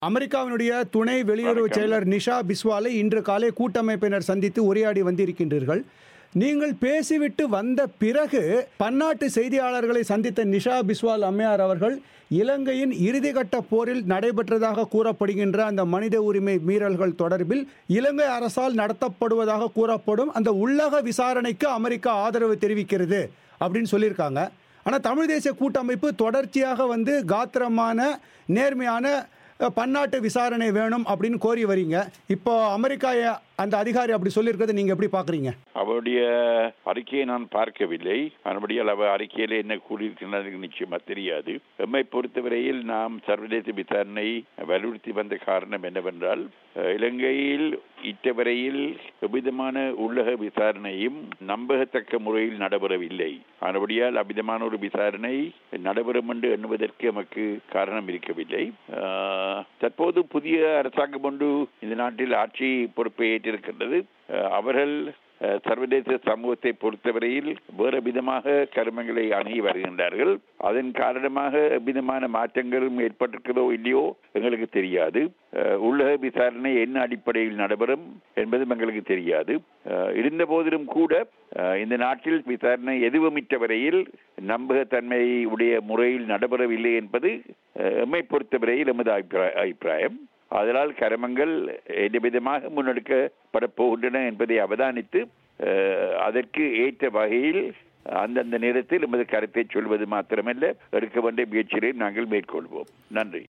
அமெரிக்காவினுடைய துணை வெளியுறவு வணக்கம். செயலர் நிஷா பிஸ்வாலை இன்று காலை கூட்டமைப்பினர் சந்தித்து உரையாடி வந்திருக்கின்றீர்கள் நீங்கள் பேசிவிட்டு வந்த பிறகு பன்னாட்டு செய்தியாளர்களை சந்தித்த நிஷா பிஸ்வால் அம்மையார் அவர்கள் இலங்கையின் இறுதிக்கட்ட போரில் நடைபெற்றதாக கூறப்படுகின்ற அந்த மனித உரிமை மீறல்கள் தொடர்பில் இலங்கை அரசால் நடத்தப்படுவதாக கூறப்படும் அந்த உள்ளக விசாரணைக்கு அமெரிக்கா ஆதரவு தெரிவிக்கிறது அப்படின்னு சொல்லியிருக்காங்க ஆனால் தமிழ் தேசிய கூட்டமைப்பு தொடர்ச்சியாக வந்து காத்திரமான நேர்மையான அஹ், பன்னாட்டு விசாரணை வேணும் அப்படின்னு கோரி வரீங்க இப்போ அமெரிக்கா அஹ், அந்த அதிகாரி அப்படி சொல்லியிருக்கிறத நீங்கள் எப்படி பார்க்குறீங்க அவருடைய அறிக்கையை நான் பார்க்கவில்லை மறுபடியும் அவர் அறிக்கையில என்ன கூறியிருக்கிறது நிச்சயமா தெரியாது எம்மை பொறுத்தவரையில் நாம் சர்வதேச விசாரணை வலியுறுத்தி வந்த காரணம் என்னவென்றால் அஹ், இலங்கையில் இட்டவரையில் எவ்விதமான உள்ளக விசாரணையும் நம்பகத்தக்க முறையில் நடைபெறவில்லை ஆனபடியால் அவ்விதமான ஒரு விசாரணை நடைபெறும் என்று எண்ணுவதற்கு நமக்கு காரணம் இருக்கவில்லை ஆஹ், தற்போது புதிய அரசாங்கம் ஒன்று இந்த நாட்டில் ஆட்சி பொறுப்பை ஏற்றிருக்கின்றது ஆஹ், அவர்கள் ஆஹ், சர்வதேச சமூகத்தை பொறுத்தவரையில் வேறு விதமாக கருமங்களை அணுகி வருகின்றார்கள் அதன் காரணமாக எவ்விதமான மாற்றங்களும் ஏற்பட்டிருக்கிறதோ இல்லையோ எங்களுக்கு தெரியாது ஆஹ், உள்ளக விசாரணை என்ன அடிப்படையில் நடைபெறும் என்பதும் எங்களுக்கு தெரியாது ஆஹ், இருந்த போதிலும் கூட ஆஹ், இந்த நாட்டில் விசாரணை எதுவுமிட்ட வரையில் நம்பகத்தன்மை உடைய முறையில் நடைபெறவில்லை என்பது ஆஹ், எம்மை பொறுத்தவரையில் எமது அபிப்பிராய- அபிப்பிராயம் அதனால் கரமங்கள் எந்த விதமாக முன்னெடுக்கப்பட போகின்றன என்பதை அவதானித்து ஆஹ், அதற்கு ஏற்ற வகையில் அந்தந்த நேரத்தில் எமது கருத்தை சொல்வது மாத்திரமல்ல எடுக்க வேண்டிய முயற்சிகளை நாங்கள் மேற்கொள்வோம் நன்றி